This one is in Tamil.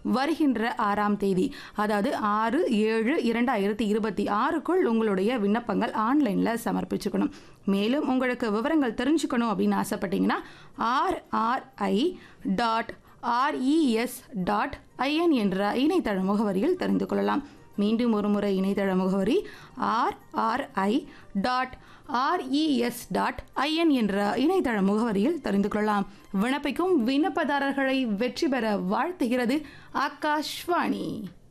வருகின்ற ஆறாம் தேதி அதாவது ஆறு ஏழு இரண்டாயிரத்தி இருபத்தி ஆறுக்குள் உங்களுடைய விண்ணப்பங்கள் ஆன்லைனில் சமர்ப்பிச்சுக்கணும் மேலும் உங்களுக்கு விவரங்கள் தெரிஞ்சுக்கணும் அப்படின்னு ஆசைப்பட்டீங்கன்னா RRI dot RES dot IN என்ற இணையதள முகவரியில் தெரிந்து கொள்ளலாம் மீண்டும் ஒரு முறை இணையதள முகவரி RRI dot RES dot IN என்ற இணையதள முகவரியில் தெரிந்து கொள்ளலாம் விண்ணப்பிக்கும் விண்ணப்பதாரர்களை வெற்றி பெற வாழ்த்துகிறது ஆகாஷ்வாணி